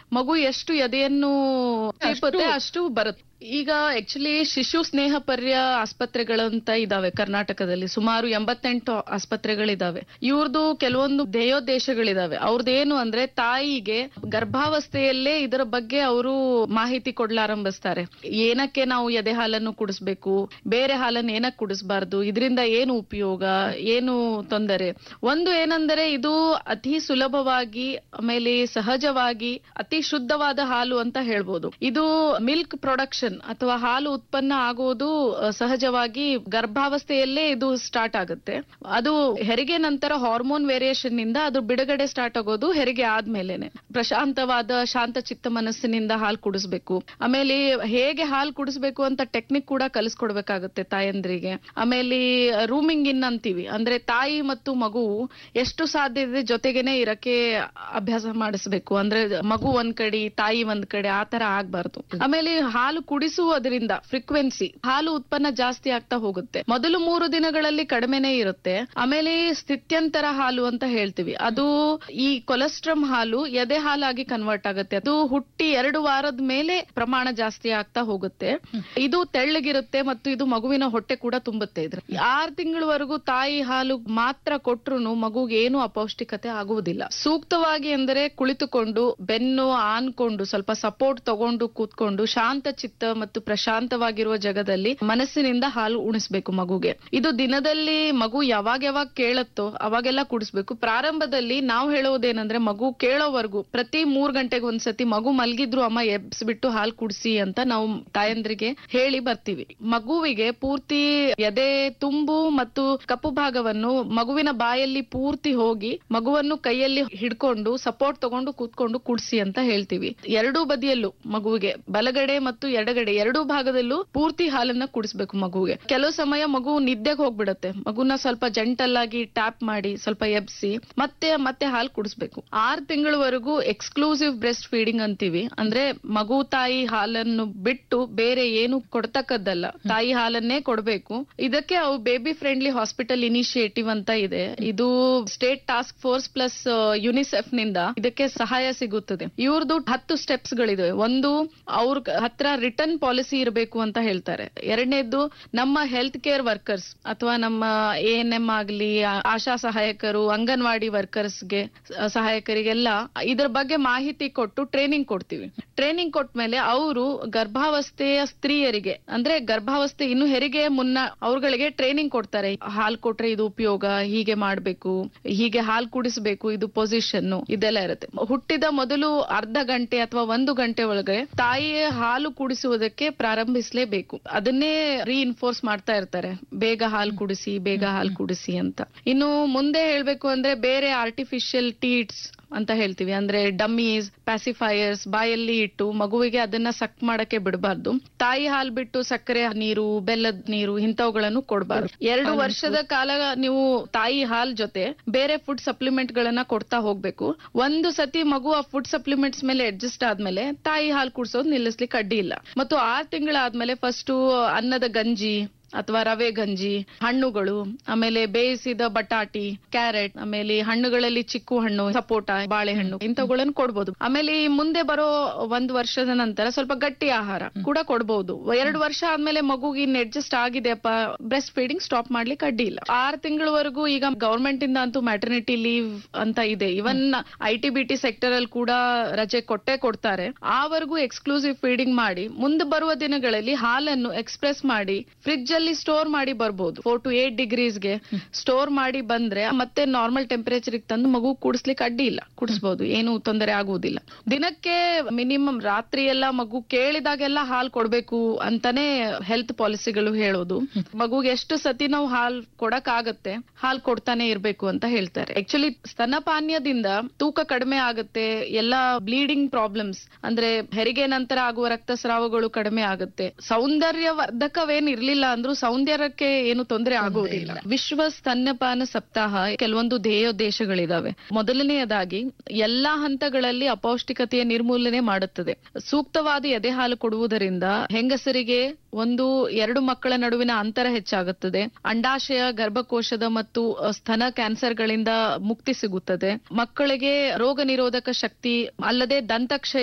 ಮಗು ಎಷ್ಟು ಎದೆಯನ್ನು ತಲುಪುತ್ತೆ ಅಷ್ಟು ಬರುತ್ತೆ ಈಗ ಆಕ್ಚುಲಿ ಶಿಶು ಸ್ನೇಹ ಪರ್ಯ ಆಸ್ಪತ್ರೆಗಳಂತ ಇದಾವೆ ಕರ್ನಾಟಕದಲ್ಲಿ ಸುಮಾರು ಎಂಬತ್ತೆಂಟು ಆಸ್ಪತ್ರೆಗಳಿದಾವೆ ಇವ್ರದ್ದು ಕೆಲವೊಂದು ಧ್ಯೇಯೋದ್ದೇಶಗಳಿದಾವೆ ಅವ್ರದ್ದೇನು ಅಂದ್ರೆ ತಾಯಿಗೆ ಗರ್ಭಾವಸ್ಥೆಯಲ್ಲೇ ಇದರ ಬಗ್ಗೆ ಅವರು ಮಾಹಿತಿ ಕೊಡ್ಲಾರಂಭಿಸ್ತಾರೆ ಏನಕ್ಕೆ ನಾವು ಎದೆ ಹಾಲನ್ನು ಕುಡಿಸ್ಬೇಕು ಬೇರೆ ಹಾಲನ್ನು ಏನಕ್ಕೆ ಕುಡಿಸ್ಬಾರ್ದು ಇದರಿಂದ ಏನು ಉಪಯೋಗ ಏನು ತೊಂದರೆ ಒಂದು ಏನಂದರೆ ಇದು ಅತಿ ಸುಲಭವಾಗಿ ಆಮೇಲೆ ಸಹಜವಾಗಿ ಅತಿ ಶುದ್ಧವಾದ ಹಾಲು ಅಂತ ಹೇಳ್ಬೋದು ಇದು ಮಿಲ್ಕ್ ಪ್ರೊಡಕ್ಷನ್ ಅಥವಾ ಹಾಲು ಉತ್ಪನ್ನ ಆಗೋದು ಅಹ್, ಸಹಜವಾಗಿ ಗರ್ಭಾವಸ್ಥೆಯಲ್ಲೇ ಇದು ಸ್ಟಾರ್ಟ್ ಆಗುತ್ತೆ ಅದು ಹೆರಿಗೆ ನಂತರ ಹಾರ್ಮೋನ್ ವೇರಿಯೇಷನ್ ನಿಂದ ಅದು ಬಿಡುಗಡೆ ಸ್ಟಾರ್ಟ್ ಆಗೋದು ಹೆರಿಗೆ ಆದ್ಮೇಲೆನೆ ಪ್ರಶಾಂತವಾದ ಶಾಂತ ಚಿತ್ತ ಮನಸ್ಸಿನಿಂದ ಹಾಲು ಕುಡಿಸ್ಬೇಕು ಆಮೇಲೆ ಹೇಗೆ ಹಾಲು ಕುಡಿಸ್ಬೇಕು ಅಂತ ಟೆಕ್ನಿಕ್ ಕೂಡ ಕಲಿಸ್ಕೊಡ್ಬೇಕಾಗುತ್ತೆ ತಾಯಂದ್ರಿಗೆ ಆಮೇಲೆ ರೂಮಿಂಗ್ ಇನ್ ಅಂತೀವಿ ಅಂದ್ರೆ ತಾಯಿ ಮತ್ತು ಮಗು ಎಷ್ಟು ಸಾಧ್ಯ ಇದೆ ಜೊತೆಗೇನೆ ಇರಕ್ಕೆ ಅಭ್ಯಾಸ ಮಾಡಿಸ್ಬೇಕು ಅಂದ್ರೆ ಮಗು ಒಂದ್ ಕಡೆ ತಾಯಿ ಒಂದ್ ಕಡೆ ಆ ತರ ಆಗ್ಬಾರ್ದು ಆಮೇಲೆ ಹಾಲು ಕುಡಿಸುವುದರಿಂದ ಫ್ರೀಕ್ವೆನ್ಸಿ ಹಾಲು ಉತ್ಪನ್ನ ಜಾಸ್ತಿ ಆಗ್ತಾ ಹೋಗುತ್ತೆ ಮೊದಲು ಮೂರು ದಿನಗಳಲ್ಲಿ ಕಡಿಮೆನೇ ಇರುತ್ತೆ ಆಮೇಲೆ ಸ್ಥಿತ್ಯಂತರ ಹಾಲು ಅಂತ ಹೇಳ್ತೀವಿ ಅದು ಈ ಕೊಲೆಸ್ಟ್ರಮ್ ಹಾಲು ಎದೆ ಹಾಲಾಗಿ ಕನ್ವರ್ಟ್ ಆಗುತ್ತೆ ಅದು ಹುಟ್ಟಿ ಎರಡು ವಾರದ ಮೇಲೆ ಪ್ರಮಾಣ ಜಾಸ್ತಿ ಆಗ್ತಾ ಹೋಗುತ್ತೆ ಇದು ತೆಳ್ಳಗಿರುತ್ತೆ ಮತ್ತು ಇದು ಮಗುವಿನ ಹೊಟ್ಟೆ ಕೂಡ ತುಂಬುತ್ತೆ ಇದ್ರ ಆರ್ ತಿಂಗಳವರೆಗೂ ತಾಯಿ ಹಾಲು ಮಾತ್ರ ಕೊಟ್ರು ಮಗುಗೆ ಏನು ಅಪೌಷ್ಟಿಕತೆ ಆಗುವುದಿಲ್ಲ ಸೂಕ್ತವಾಗಿ ಎಂದರೆ ಕುಳಿತುಕೊಂಡು ಬೆನ್ನು ಆನ್ಕೊಂಡು ಸ್ವಲ್ಪ ಸಪೋರ್ಟ್ ತಗೊಂಡು ಕೂತ್ಕೊಂಡು ಶಾಂತ ಚಿತ್ತ ಮತ್ತು ಪ್ರಶಾಂತವಾಗಿರುವ ಜಗದಲ್ಲಿ ಮನಸ್ಸಿನಿಂದ ಹಾಲು ಉಣಿಸ್ಬೇಕು ಮಗುಗೆ ಇದು ದಿನದಲ್ಲಿ ಮಗು ಯಾವಾಗ ಯಾವಾಗ ಕೇಳತ್ತೋ ಅವಾಗೆಲ್ಲ ಕುಡಿಸ್ಬೇಕು ಪ್ರಾರಂಭದಲ್ಲಿ ನಾವು ಹೇಳೋದೇನಂದ್ರೆ ಮಗು ಕೇಳೋವರೆಗೂ ಪ್ರತಿ ಮೂರ್ ಗಂಟೆಗೆ ಒಂದ್ಸತಿ ಮಗು ಮಲ್ಗಿದ್ರು ಅಮ್ಮ ಎಬ್ಸ್ಬಿಟ್ಟು ಹಾಲು ಕುಡಿಸಿ ಅಂತ ನಾವು ತಾಯಂದ್ರಿಗೆ ಹೇಳಿ ಬರ್ತೀವಿ ಮಗುವಿಗೆ ಪೂರ್ತಿ ಎದೆ ತುಂಬು ಮತ್ತು ಕಪ್ಪು ಭಾಗವನ್ನು ಮಗುವಿನ ಬಾಯಲ್ಲಿ ಪೂರ್ತಿ ಹೋಗಿ ಮಗುವನ್ನು ಕೈಯಲ್ಲಿ ಹಿಡ್ಕೊಂಡು ಸಪೋರ್ಟ್ ತಗೊಂಡು ಕೂತ್ಕೊಂಡು ಕುಡ್ಸಿ ಅಂತ ಹೇಳ್ತೀವಿ ಎರಡೂ ಬದಿಯಲ್ಲೂ ಮಗುವಿಗೆ ಬಲಗಡೆ ಮತ್ತು ಎಡಗಡೆ ಎರಡೂ ಭಾಗದಲ್ಲೂ ಪೂರ್ತಿ ಹಾಲನ್ನ ಕುಡಿಸ್ಬೇಕು ಮಗುವಿಗೆ ಕೆಲವು ಸಮಯ ಮಗು ನಿದ್ದೆಗೆ ಹೋಗ್ಬಿಡತ್ತೆ ಮಗುನ ಸ್ವಲ್ಪ ಜಂಟಲ್ ಆಗಿ ಟ್ಯಾಪ್ ಮಾಡಿ ಸ್ವಲ್ಪ ಎಬ್ಸಿ ಮತ್ತೆ ಮತ್ತೆ ಹಾಲು ಕುಡಿಸ್ಬೇಕು ಆರ್ ತಿಂಗಳವರೆಗೂ ಎಕ್ಸ್ಕ್ಲೂಸಿವ್ ಬ್ರೆಸ್ಟ್ ಫೀಡಿಂಗ್ ಅಂತೀವಿ ಅಂದ್ರೆ ಮಗು ತಾಯಿ ಹಾಲನ್ನು ಬಿಟ್ಟು ಬೇರೆ ಏನು ಕೊಡ್ತಕ್ಕದ್ದಲ್ಲ ತಾಯಿ ಹಾಲನ್ನೇ ಕೊಡ್ಬೇಕು ಇದಕ್ಕೆ ಅವು ಬೇಬಿ ಫ್ರೆಂಡ್ಲಿ ಹಾಸ್ಪಿಟಲ್ ಇನಿಷಿಯೇಟಿವ್ ಅಂತ ಇದೆ ಇದು state task force plus UNICEF ನಿಂದ ಇದಕ್ಕೆ ಸಹಾಯ ಸಿಗುತ್ತದೆ ಇವ್ರದ್ದು ಹತ್ತು ಸ್ಟೆಪ್ಸ್ ಗಳಿವೆ ಒಂದು ಅವ್ರ ಹತ್ರ ರಿಟರ್ನ್ ಪಾಲಿಸಿ ಇರಬೇಕು ಅಂತ ಹೇಳ್ತಾರೆ ಎರಡನೇದ್ದು ನಮ್ಮ ಹೆಲ್ತ್ ಕೇರ್ ವರ್ಕರ್ಸ್ ಅಥವಾ ನಮ್ಮ ಎ ಎನ್ ಎಂ ಆಗ್ಲಿ ಆ- ಆಶಾ ಸಹಾಯಕರು ಅಂಗನವಾಡಿ ವರ್ಕರ್ಸ್ಗೆ ಸಹಾಯಕರಿಗೆಲ್ಲ ಇದ್ರ ಬಗ್ಗೆ ಮಾಹಿತಿ ಕೊಟ್ಟು ಟ್ರೈನಿಂಗ್ ಕೊಡ್ತೀವಿ ಟ್ರೈನಿಂಗ್ ಕೊಟ್ಮೇಲೆ ಅವರು ಗರ್ಭಾವಸ್ಥೆಯ ಸ್ತ್ರೀಯರಿಗೆ ಅಂದ್ರೆ ಗರ್ಭಾವಸ್ಥೆ ಇನ್ನು ಹೆರಿಗೆ ಮುನ್ನ ಅವ್ರಗಳಿಗೆ ಟ್ರೈನಿಂಗ್ ಕೊಡ್ತಾರೆ ಹಾಲ್ ಕೊಟ್ರೆ ಇದು ಉಪಯೋಗ ಹೀಗೆ ಮಾಡ್ಬೇಕು ಹೀಗೆ ಹಾಲ್ ಕುಡಿಸ್ಬೇಕು ಇದು ಪೊಸಿಷನ್ ಇದೆಲ್ಲ ಇರುತ್ತೆ ಹುಟ್ಟಿದ ಮೊದಲು ಅರ್ಧ ಗಂಟೆ ಅಥವಾ ಒಂದು ಗಂಟೆ ಒಳಗೆ ತಾಯಿಯ ಹಾಲು ಕುಡಿಸುವುದಕ್ಕೆ ಪ್ರಾರಂಭಿಸಲೇಬೇಕು ಅದನ್ನೇ ರೀಇನ್ಫೋರ್ಸ್ ಮಾಡ್ತಾ ಇರ್ತಾರೆ ಬೇಗ ಹಾಲು ಕುಡಿಸಿ ಬೇಗ ಹಾಲು ಕುಡಿಸಿ ಅಂತ ಇನ್ನು ಮುಂದೆ ಹೇಳ್ಬೇಕು ಅಂದ್ರೆ ಬೇರೆ ಆರ್ಟಿಫಿಷಿಯಲ್ ಟೀಟ್ಸ್ ಅಂತ ಹೇಳ್ತೀವಿ ಅಂದ್ರೆ ಡಮ್ಮೀಸ್ ಪ್ಯಾಸಿಫೈಯರ್ಸ್ ಬಾಯಲ್ಲಿ ಇಟ್ಟು ಮಗುವಿಗೆ ಅದನ್ನ ಸಕ್ ಮಾಡಕ್ಕೆ ಬಿಡಬಾರ್ದು ತಾಯಿ ಹಾಲು ಬಿಟ್ಟು ಸಕ್ಕರೆ ನೀರು ಬೆಲ್ಲದ ನೀರು ಇಂಥವುಗಳನ್ನು ಕೊಡಬಾರ್ದು ಎರಡು ವರ್ಷದ ಕಾಲ ನೀವು ತಾಯಿ ಹಾಲ್ ಜೊತೆ ಬೇರೆ ಫುಡ್ ಸಪ್ಲಿಮೆಂಟ್ ಗಳನ್ನ ಕೊಡ್ತಾ ಹೋಗ್ಬೇಕು ಒಂದು ಸತಿ ಮಗು ಆ ಫುಡ್ ಸಪ್ಲಿಮೆಂಟ್ಸ್ ಮೇಲೆ ಅಡ್ಜಸ್ಟ್ ಆದ್ಮೇಲೆ ತಾಯಿ ಹಾಲು ಕುಡ್ಸೋದು ನಿಲ್ಲಿಸ್ಲಿಕ್ಕೆ ಅಡ್ಡಿ ಇಲ್ಲ ಮತ್ತು ಆರ್ ತಿಂಗಳಾದ್ಮೇಲೆ ಫಸ್ಟ್ ಅನ್ನದ ಗಂಜಿ ಅಥವಾ ರವೆ ಗಂಜಿ ಹಣ್ಣುಗಳು ಆಮೇಲೆ ಬೇಯಿಸಿದ ಬಟಾಟಿ ಕ್ಯಾರೆಟ್ ಆಮೇಲೆ ಹಣ್ಣುಗಳಲ್ಲಿ ಚಿಕ್ಕು ಹಣ್ಣು ಸಪೋಟ ಬಾಳೆಹಣ್ಣು ಇಂಥವುಗಳನ್ನು ಕೊಡ್ಬೋದು ಆಮೇಲೆ ಈ ಮುಂದೆ ಬರೋ ಒಂದ್ ವರ್ಷದ ನಂತರ ಸ್ವಲ್ಪ ಗಟ್ಟಿ ಆಹಾರ ಕೂಡ ಕೊಡ್ಬೋದು ಎರಡು ವರ್ಷ ಆದ್ಮೇಲೆ ಮಗುಗೆ ಇನ್ ಅಡ್ಜಸ್ಟ್ ಆಗಿದೆಯಪ್ಪ ಬ್ರೆಸ್ಟ್ ಫೀಡಿಂಗ್ ಸ್ಟಾಪ್ ಮಾಡ್ಲಿಕ್ಕೆ ಅಡ್ಡಿ ಇಲ್ಲ ಆರ್ ತಿಂಗಳವರೆಗೂ ಈಗ ಗವರ್ಮೆಂಟ್ ಇಂದ ಅಂತೂ ಮ್ಯಾಟರ್ನಿಟಿ ಲೀವ್ ಅಂತ ಇದೆ even I T B T sector ಅಲ್ಲಿ ಕೂಡ ರಜೆ ಕೊಟ್ಟೆ ಕೊಡ್ತಾರೆ ಆವರೆಗೂ ಎಕ್ಸ್ಕ್ಲೂಸಿವ್ ಫೀಡಿಂಗ್ ಮಾಡಿ ಮುಂದೆ ಬರುವ ದಿನಗಳಲ್ಲಿ ಹಾಲನ್ನು ಎಕ್ಸ್ಪ್ರೆಸ್ ಮಾಡಿ ಫ್ರಿಡ್ಜ್ ಅಲ್ಲಿ ಸ್ಟೋರ್ ಮಾಡಿ ಬರ್ಬೋದು ಫೋರ್ ಟು ಏಟ್ ಡಿಗ್ರೀಸ್ಗೆ ಸ್ಟೋರ್ ಮಾಡಿ ಬಂದ್ರೆ ಮತ್ತೆ ನಾರ್ಮಲ್ ಟೆಂಪರೇಚರ್ ತಂದು ಮಗು ಕುಡಿಸ್ಲಿಕ್ಕೆ ಅಡ್ಡಿ ಇಲ್ಲ ಕುಡಿಸ್ಬೋದು ಏನು ತೊಂದರೆ ಆಗುವುದಿಲ್ಲ ದಿನಕ್ಕೆ ಮಿನಿಮಮ್ ರಾತ್ರಿ ಎಲ್ಲ ಮಗು ಕೇಳಿದಾಗೆಲ್ಲ ಹಾಲ್ ಕೊಡ್ಬೇಕು ಅಂತಾನೆ ಹೆಲ್ತ್ ಪಾಲಿಸಿಗಳು ಹೇಳೋದು ಮಗುಗೆ ಎಷ್ಟು ಸತಿ ನಾವು ಹಾಲ್ ಕೊಡಕ್ ಆಗತ್ತೆ ಹಾಲ್ ಕೊಡ್ತಾನೆ ಇರ್ಬೇಕು ಅಂತ ಹೇಳ್ತಾರೆ ಆಕ್ಚುಲಿ ಸ್ತನಪಾನೀಯದಿಂದ ತೂಕ ಕಡಿಮೆ ಆಗುತ್ತೆ ಎಲ್ಲಾ ಬ್ಲೀಡಿಂಗ್ ಪ್ರಾಬ್ಲಮ್ಸ್ ಅಂದ್ರೆ ಹೆರಿಗೆ ನಂತರ ಆಗುವ ರಕ್ತಸ್ರಾವಗಳು ಕಡಿಮೆ ಆಗುತ್ತೆ ಸೌಂದರ್ಯವರ್ಧಕವೇನ್ ಇರ್ಲಿಲ್ಲ ಅಂದ್ರೂ ಸೌಂದರ್ಯಕ್ಕೆ ಏನು ತೊಂದರೆ ಆಗುವುದಿಲ್ಲ ವಿಶ್ವ ಸ್ತನ್ಯಪಾನ ಸಪ್ತಾಹ ಕೆಲವೊಂದು ಧ್ಯೇಯೋದ್ದೇಶಗಳಿದಾವೆ ಮೊದಲನೆಯದಾಗಿ ಎಲ್ಲಾ ಹಂತಗಳಲ್ಲಿ ಅಪೌಷ್ಟಿಕತೆಯ ನಿರ್ಮೂಲನೆ ಮಾಡುತ್ತದೆ ಸೂಕ್ತವಾದ ಎದೆ ಹಾಲು ಕೊಡುವುದರಿಂದ ಹೆಂಗಸರಿಗೆ ಒಂದು ಎರಡು ಮಕ್ಕಳ ನಡುವಿನ ಅಂತರ ಹೆಚ್ಚಾಗುತ್ತದೆ ಅಂಡಾಶಯ ಗರ್ಭಕೋಶದ ಮತ್ತು ಅ, ಸ್ತನ ಕ್ಯಾನ್ಸರ್ಗಳಿಂದ ಮುಕ್ತಿ ಸಿಗುತ್ತದೆ ಮಕ್ಕಳಿಗೆ ರೋಗ ನಿರೋಧಕ ಶಕ್ತಿ ಅಲ್ಲದೆ ದಂತಕ್ಷಯ